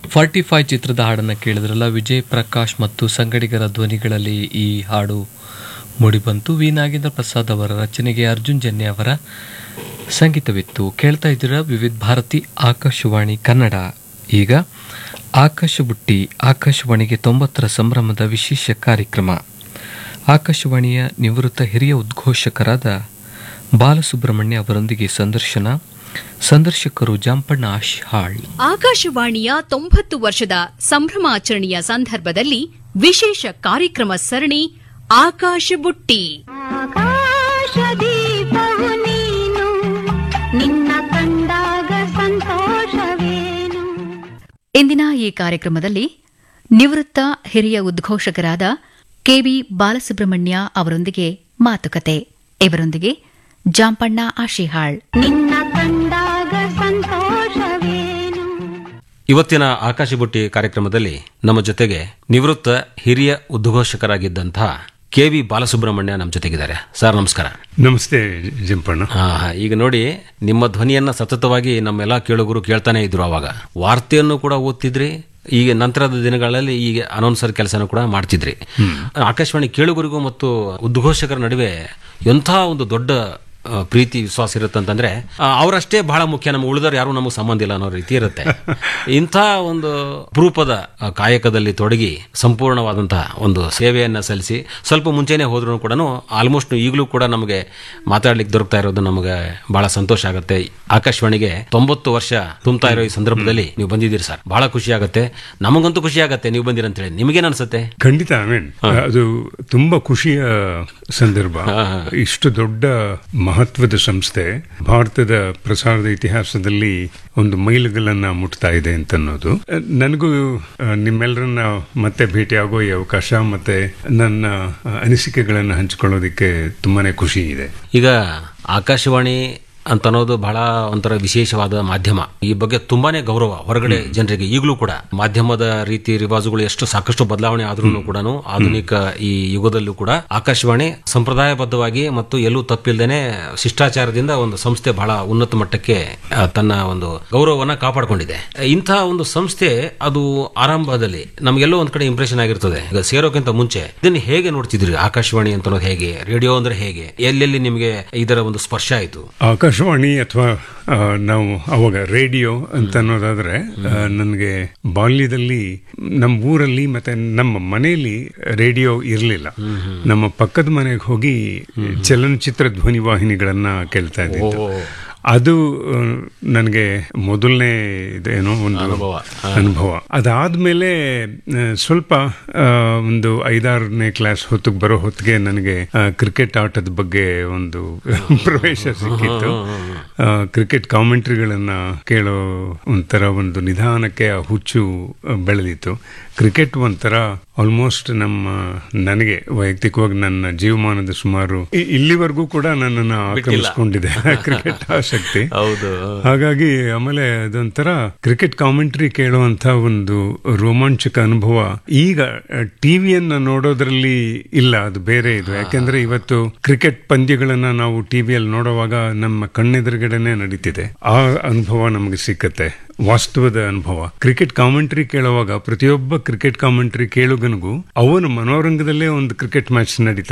Forty five ಚಿತ್ರದ ಹಾಡನ್ನು ಕೇಳಿದ್ರಲ್ಲ ವಿಜಯ್ ಪ್ರಕಾಶ್ ಮತ್ತು ಸಂಗಡಿಗರ ಧ್ವನಿಗಳಲ್ಲಿ ಈ ಹಾಡು ಮೂಡಿಬಂತು ವಿ ನಾಗೇಂದ್ರ ಪ್ರಸಾದ್ ಅವರ ರಚನೆಗೆ ಅರ್ಜುನ್ ಜನ್ಯ ಅವರ ಸಂಗೀತವಿತ್ತು ಕೇಳ್ತಾ ಇದ್ದೀರ ವಿವಿಧ ಭಾರತಿ ಆಕಾಶವಾಣಿ ಕನ್ನಡ ಈಗ ಆಕಾಶ ಬುಟ್ಟಿ ಆಕಾಶವಾಣಿಗೆ ತೊಂಬತ್ತರ ಸಂಭ್ರಮದ ವಿಶೇಷ ಕಾರ್ಯಕ್ರಮ ಆಕಾಶವಾಣಿಯ ನಿವೃತ್ತ ಹಿರಿಯ ಉದ್ಘೋಷಕರಾದ ಬಾಲಸುಬ್ರಹ್ಮಣ್ಯ ಅವರೊಂದಿಗೆ ಸಂದರ್ಶನ ಸಂದರ್ಶಕರು ಜಾಂಪಣ್ಣ ಆಶಿಹಾಳ್ ಆಕಾಶವಾಣಿಯ ತೊಂಬತ್ತು ವರ್ಷದ ಸಂಭ್ರಮಾಚರಣೆಯ ಸಂದರ್ಭದಲ್ಲಿ ವಿಶೇಷ ಕಾರ್ಯಕ್ರಮ ಸರಣಿ ಆಕಾಶ ಬುಟ್ಟಿ ಆಕಾಶದೀಪವು ನೀನು ನಿನ್ನ ಕಂಡಾಗ ಸಂತೋಷವೇನು ಇಂದಿನ ಈ ಕಾರ್ಯಕ್ರಮದಲ್ಲಿ ನಿವೃತ್ತ ಹಿರಿಯ ಉದ್ಘೋಷಕರಾದ ಕೆವಿ ಬಾಲಸುಬ್ರಹ್ಮಣ್ಯ ಅವರೊಂದಿಗೆ ಮಾತುಕತೆ ಇವರೊಂದಿಗೆ ಜಾಂಪಣ್ಣ ಆಶಿಹಾಳ್ ನಿನ್ನ ಕಂಡಾಗ ಸಂತೋಷವೇನು ಇವತ್ತಿನ ಆಕಾಶಬುಟ್ಟಿ ಕಾರ್ಯಕ್ರಮದಲ್ಲಿ ನಮ್ಮ ಜೊತೆಗೆ ನಿವೃತ್ತ ಹಿರಿಯ ಉದ್ಘೋಷಕರಾಗಿದ್ದಂತಹ ಕೆ ವಿ ಬಾಲಸುಬ್ರಹ್ಮಣ್ಯ ನಮ್ಮ ಜೊತೆಗಿದ್ದಾರೆ ಸರ್ ನಮಸ್ಕಾರ ನಮಸ್ತೆ ಜಂಪಣ್ಣ ಹಾ ಹಾ, ಈಗ ನೋಡಿ ನಿಮ್ಮ ಧ್ವನಿಯನ್ನ ಸತತವಾಗಿ ನಮ್ಮೆಲ್ಲ ಕೇಳುಗರು ಕೇಳ್ತಾನೆ ಇದ್ರು ಅವಾಗ ವಾರ್ತೆಯನ್ನು ಕೂಡ ಓದ್ತಿದ್ರಿ ಈಗ ನಂತರದ ದಿನಗಳಲ್ಲಿ ಈಗ ಅನೌನ್ಸರ್ ಕೆಲಸನೂ ಕೂಡ ಮಾಡ್ತಿದ್ರಿ ಆಕಾಶವಾಣಿ ಕೇಳುಗರಿಗೂ ಮತ್ತು ಉದ್ಘೋಷಕರ ನಡುವೆ ಎಂಥ ಒಂದು ದೊಡ್ಡ ಆ, ಪ್ರೀತಿ ವಿಶ್ವಾಸ ಇರುತ್ತೆ ಅಂತಂದ್ರೆ ಆ, ಅವರಷ್ಟೇ ಬಹಳ ಮುಖ್ಯ ನಮ್ಮ ಉಳಿದವ್ರು ಯಾರು ನಮಗೆ ಸಂಬಂಧ ಇಲ್ಲ ಅನ್ನೋ ರೀತಿ ಇರುತ್ತೆ ಇಂಥ ಒಂದು ಅಪರೂಪದ ಆ, ಕಾಯಕದಲ್ಲಿ ತೊಡಗಿ ಸಂಪೂರ್ಣವಾದಂತಹ ಒಂದು ಸೇವೆಯನ್ನ ಸಲ್ಲಿಸಿ ಸ್ವಲ್ಪ ಮುಂಚೆನೆ ಹೋದ್ರು ಕೂಡ ಆಲ್ಮೋಸ್ಟ್ ಈಗಲೂ ಕೂಡ ನಮಗೆ ಮಾತಾಡ್ಲಿಕ್ಕೆ ದೊರಕ್ತಾ ಇರೋದು ನಮಗೆ ಬಹಳ ಸಂತೋಷ ಆಗುತ್ತೆ ಆಕಾಶವಾಣಿಗೆ ತೊಂಬತ್ತು ವರ್ಷ ತುಂಬ್ತಾ ಇರೋ ಈ ಸಂದರ್ಭದಲ್ಲಿ ನೀವು ಬಂದಿದ್ದೀರಿ ಸರ್ ಬಹಳ ಖುಷಿ ಆಗುತ್ತೆ ನಮಗಂತೂ ಖುಷಿ ಆಗುತ್ತೆ ನೀವು ಬಂದಿರ ಅಂತ ಹೇಳಿ ನಿಮಗೇನು ಅನ್ಸುತ್ತೆ ಖಂಡಿತ ಆಮೇನ್ ಅದು ತುಂಬಾ ಖುಷಿಯ ಸಂದರ್ಭ ಇಷ್ಟು ದೊಡ್ಡ ಮಹತ್ವದ ಸಂಸ್ಥೆ ಭಾರತದ ಪ್ರಸಾರದ ಇತಿಹಾಸದಲ್ಲಿ ಒಂದು ಮೈಲುಗಲ್ಲನ್ನ ಮುಟ್ತಾ ಇದೆ ಅಂತ ಅನ್ನೋದು ಅಹ್, ನನಗೂ ಅಹ್, ನಿಮ್ಮೆಲ್ಲರನ್ನ ಮತ್ತೆ ಭೇಟಿಯಾಗೋ ಈ ಅವಕಾಶ ಮತ್ತೆ ನನ್ನ ಅಹ್, ಅನಿಸಿಕೆಗಳನ್ನು ಹಂಚಿಕೊಳ್ಳೋದಕ್ಕೆ ತುಂಬಾನೇ ಖುಷಿ ಇದೆ ಈಗ ಆಕಾಶವಾಣಿ ಅಂತ ಅನ್ನೋದು ಬಹಳ ಒಂಥರ ವಿಶೇಷವಾದ ಮಾಧ್ಯಮ ಈ ಬಗ್ಗೆ ತುಂಬಾನೇ ಗೌರವ ಹೊರಗಡೆ ಜನರಿಗೆ ಈಗಲೂ ಕೂಡ ಮಾಧ್ಯಮದ ರೀತಿ ರಿವಾಜುಗಳು ಎಷ್ಟು ಸಾಕಷ್ಟು ಬದಲಾವಣೆ ಆದ್ರೂ ಕೂಡ ಆಧುನಿಕ ಈ ಯುಗದಲ್ಲೂ ಕೂಡ ಆಕಾಶವಾಣಿ ಸಂಪ್ರದಾಯಬದ್ಧವಾಗಿ ಮತ್ತು ಎಲ್ಲೂ ತಪ್ಪಿಲ್ದೇನೆ ಶಿಷ್ಟಾಚಾರದಿಂದ ಒಂದು ಸಂಸ್ಥೆ ಬಹಳ ಉನ್ನತ ಮಟ್ಟಕ್ಕೆ ಆ, ತನ್ನ ಒಂದು ಗೌರವವನ್ನ ಕಾಪಾಡಿಕೊಂಡಿದೆ ಇಂಥ ಒಂದು ಸಂಸ್ಥೆ ಅದು ಆರಂಭದಲ್ಲಿ ನಮಗೆಲ್ಲೋ ಒಂದ್ ಕಡೆ ಇಂಪ್ರೆಷನ್ ಆಗಿರ್ತದೆ ಈಗ ಸೇರೋಕ್ಕಿಂತ ಮುಂಚೆ ಇದನ್ನ ಹೇಗೆ ನೋಡ್ತಿದ್ರಿ ಆಕಾಶವಾಣಿ ಅಂತ ಅನ್ನೋದು ಹೇಗೆ ರೇಡಿಯೋ ಅಂದ್ರೆ ಹೇಗೆ ಎಲ್ಲೆಲ್ಲಿ ನಿಮಗೆ ಇದರ ಒಂದು ಸ್ಪರ್ಶ ಆಯಿತು ಆಕಾಶವಾಣಿ ಅಥವಾ ಆ, ನಾವು ಅವಾಗ ರೇಡಿಯೋ ಅಂತ ಅನ್ನೋದಾದ್ರೆ ನನಗೆ ಬಾಲ್ಯದಲ್ಲಿ ನಮ್ಮ ಊರಲ್ಲಿ ಮತ್ತೆ ನಮ್ಮ ಮನೆಯಲ್ಲಿ ರೇಡಿಯೋ ಇರಲಿಲ್ಲ ನಮ್ಮ ಪಕ್ಕದ ಮನೆಗೆ ಹೋಗಿ ಚಲನಚಿತ್ರ ಧ್ವನಿ ವಾಹಿನಿಗಳನ್ನ ಕೇಳ್ತಾ ಇದ್ದಿದ್ದು ಅದು ನನಗೆ ಮೊದಲನೇ ಇದೇನೋ ಒಂದು ಅನುಭವ. ಅನುಭವ ಅದಾದ್ಮೇಲೆ ಆ, ಸ್ವಲ್ಪ ಆ, ಒಂದು ಐದಾರನೇ ಕ್ಲಾಸ್ ಹೊತ್ತಿಗೆ ಬರೋ ಹೊತ್ತಿಗೆ ನನಗೆ ಆ, ಕ್ರಿಕೆಟ್ ಆಟದ ಬಗ್ಗೆ ಒಂದು ಪ್ರವೇಶ ಸಿಕ್ಕಿತ್ತು ಆ, ಕ್ರಿಕೆಟ್ ಕಾಮೆಂಟ್ರಿಗಳನ್ನ ಕೇಳೋ ಒಂಥರ ಒಂದು ನಿಧಾನಕ್ಕೆ ಆ ಹುಚ್ಚು ಆ, ಬೆಳೆದಿತ್ತು ಕ್ರಿಕೆಟ್ ಒಂಥರ ಆಲ್ಮೋಸ್ಟ್ ನಮ್ಮ ನನಗೆ ವೈಯಕ್ತಿಕವಾಗಿ ನನ್ನ ಜೀವಮಾನದ ಸುಮಾರು ಇ- ಇಲ್ಲಿವರೆಗೂ ಕೂಡ ನನ್ನನ್ನು ಆಕ್ರಮಿಸ್ಕೊಂಡಿದೆ ಕ್ರಿಕೆಟ್ ಆಸಕ್ತಿ ಹೌದು ಹಾಗಾಗಿ ಆಮೇಲೆ ಅದೊಂಥರ ಕ್ರಿಕೆಟ್ ಕಾಮೆಂಟ್ರಿ ಕೇಳುವಂತ ಒಂದು ರೋಮಾಂಚಕ ಅನುಭವ ಈಗ ಟಿವಿಯನ್ನ ನೋಡೋದ್ರಲ್ಲಿ ಇಲ್ಲ ಅದು ಬೇರೆ ಇದು ಯಾಕೆಂದ್ರೆ ಇವತ್ತು ಕ್ರಿಕೆಟ್ ಪಂದ್ಯಗಳನ್ನ ನಾವು ಟಿವಿಯಲ್ಲಿ ನೋಡುವಾಗ ನಮ್ಮ ಕಣ್ಣೆದುರುಗಡೆನೆ ನಡೀತಿದೆ ಆ ಅನುಭವ ನಮಗೆ ಸಿಕ್ಕತ್ತೆ ವಾಸ್ತವದ ಅನುಭವ ಕ್ರಿಕೆಟ್ ಕಾಮೆಂಟ್ರಿ ಕೇಳುವಾಗ ಪ್ರತಿಯೊಬ್ಬ ಕ್ರಿಕೆಟ್ ಕಾಮೆಂಟ್ರಿ ಕೇಳುಗನಿಗೂ ಅವನು ಮನೋರಂಗದಲ್ಲೇ ಒಂದು ಕ್ರಿಕೆಟ್ ಮ್ಯಾಚ್ ನಡೀತಾ